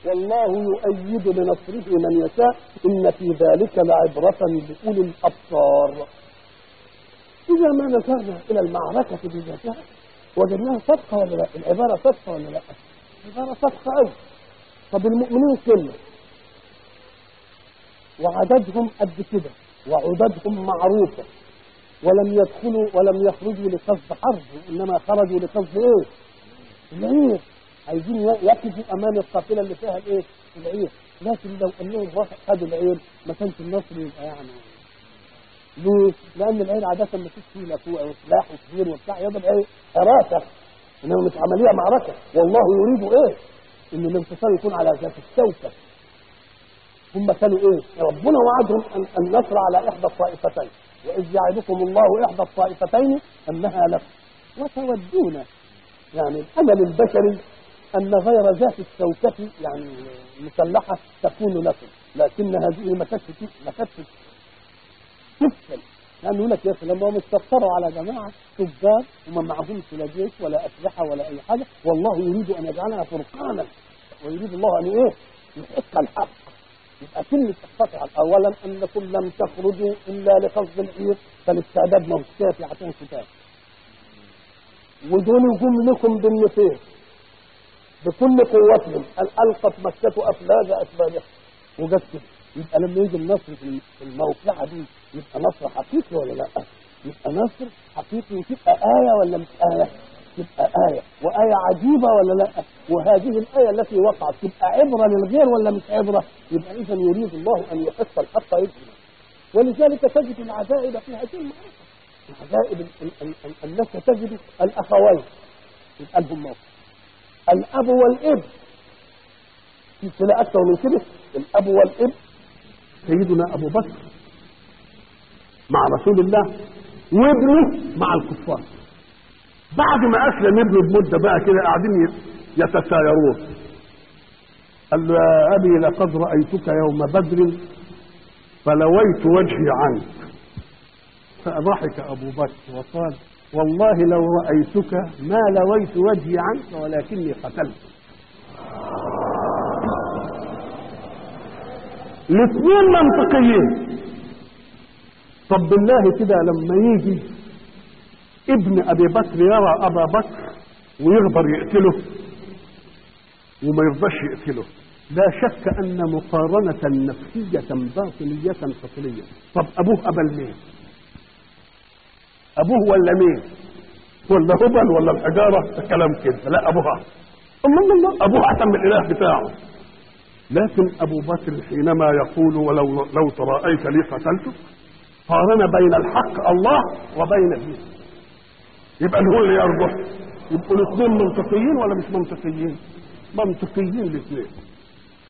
والله يؤيد بنصره من يشاء إن في ذلك لعبرة لأولي الأبصار إذا ما نظرنا إلى المعركة بذاتها وجدناها صدقة ولا لا؟ العبارة صدقة ولا لا؟ العبارة صدقة أوي طب المؤمنين كله وعددهم قد كده وعددهم معروفة ولم يدخلوا ولم يخرجوا لقصد حرب إنما خرجوا لقصد إيه؟ العير عايزين يقفوا أمام القافلة اللي فيها الإيه؟ العير لكن لو أنهم راحوا خدوا العير ما كانش النصر يبقى يعني ليه؟ لأن العير عادة ما فيش فيه لا قوة وسلاح وكبير وبتاع يضرب إيه؟ حراسة إنما مش عملية معركة والله يريد إيه؟ إن الانتصار يكون على ذات الشوكة هم كانوا ايه ربنا وعدهم أن النصر على احدى الطائفتين واذ يعدكم الله احدى الطائفتين انها لكم وتودون يعني الامل البشري ان غير ذات الشوكة يعني مسلحة تكون لكم لكن هذه ما كانتش ما كانتش تفشل لانه يقول لك يا اخي لما هم استكثروا على جماعه تجار وما معهمش لا جيش ولا اسلحه ولا اي حاجه والله يريد ان يجعلها فرقانا ويريد الله ان ايه؟ يحق الحق يبقى كلمة تقتطع أولا أنكم لم تخرجوا إلا لقصد العير فالاستعداد ما هوش كافي عشان كتاب ودول جم لكم بالنفير بكل قوتهم أن ألقت مكة أفلاج أسبابها وجت كده يبقى لما يجي النصر في الموقعة دي يبقى نصر حقيقي ولا لا؟ يبقى نصر حقيقي وتبقى آية ولا مش آية؟ تبقى آية وآية عجيبة ولا لا وهذه الآية التي وقعت تبقى عبرة للغير ولا مش عبرة يبقى إذا يريد الله أن يحق الحق يبنى ولذلك تجد العجائب في هذه المعركة العجائب ال- ال- ال- التي تجد الأخوين يبقى لهم موقف الأب والابن في صلة أكثر من كده الأب والابن سيدنا أبو بكر مع رسول الله وابنه مع الكفار بعد ما اسلم ابنه بمده بقى كده قاعدين يتسايرون قال له يا ابي لقد رايتك يوم بدر فلويت وجهي عنك فضحك ابو بكر وقال والله لو رايتك ما لويت وجهي عنك ولكني قتلت الاثنين منطقيين طب بالله كده لما يجي ابن ابي بكر يرى ابا بكر ويغدر يقتله وما يرضاش يقتله لا شك ان مقارنة نفسية باطنية خطرية طب ابوه ابل مين ابوه ولا مين ولا هبل ولا الحجارة كلام كده لا ابوها الله الله ابوه احسن من الاله بتاعه لكن ابو بكر حينما يقول ولو لو تراءيت لي قتلتك قارن بين الحق الله وبين دينه يبقى اللي هو اللي يرجح يبقوا الاثنين منطقيين ولا مش منطقيين منطقيين الاثنين